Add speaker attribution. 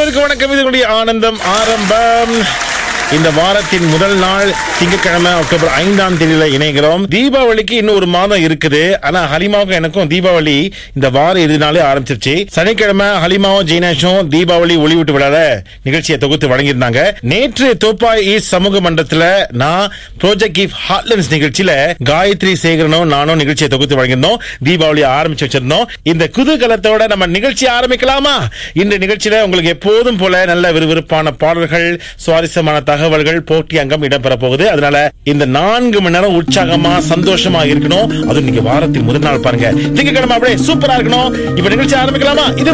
Speaker 1: அனைவருக்கும் வணக்கம் இதனுடைய ஆனந்தம் ஆரம்பம் இந்த வாரத்தின் முதல் நாள் திங்கட்கிழமை அக்டோபர் ஐந்தாம் தேதியில இணைகிறோம் தீபாவளிக்கு இன்னும் ஒரு மாதம் இருக்குது ஆனா ஹலிமாவுக்கும் எனக்கும் தீபாவளி இந்த வார இறுதி நாளே ஆரம்பிச்சிருச்சு சனிக்கிழமை ஹலிமாவும் ஜெய்னாஷும் தீபாவளி ஒளிவிட்டு விழாத நிகழ்ச்சியை தொகுத்து வழங்கியிருந்தாங்க நேற்று தோப்பாய் ஈஸ்ட் சமூக மன்றத்துல நான் ப்ரோஜெக்ட் கிஃப்ட் ஹாட்லன்ஸ் நிகழ்ச்சியில காயத்ரி சேகரனும் நானும் நிகழ்ச்சியை தொகுத்து வழங்கியிருந்தோம் தீபாவளி ஆரம்பிச்சு வச்சிருந்தோம் இந்த குதூகலத்தோட நம்ம நிகழ்ச்சி ஆரம்பிக்கலாமா இந்த நிகழ்ச்சியில உங்களுக்கு எப்போதும் போல நல்ல விறுவிறுப்பான பாடல்கள் சுவாரஸ்யமான தகவல்கள் போட்டி அங்கம் இடம்பெற போகுது அதனால இந்த நான்கு மணி நேரம் உற்சாகமா சந்தோஷமா இருக்கணும் அதுவும் நீங்க வாரத்தின் முதல் நாள் பாருங்க திங்கக்கிழமை அப்படியே சூப்பரா இருக்கணும் இப்ப நிகழ்ச்சி ஆரம்பிக்கலாமா இது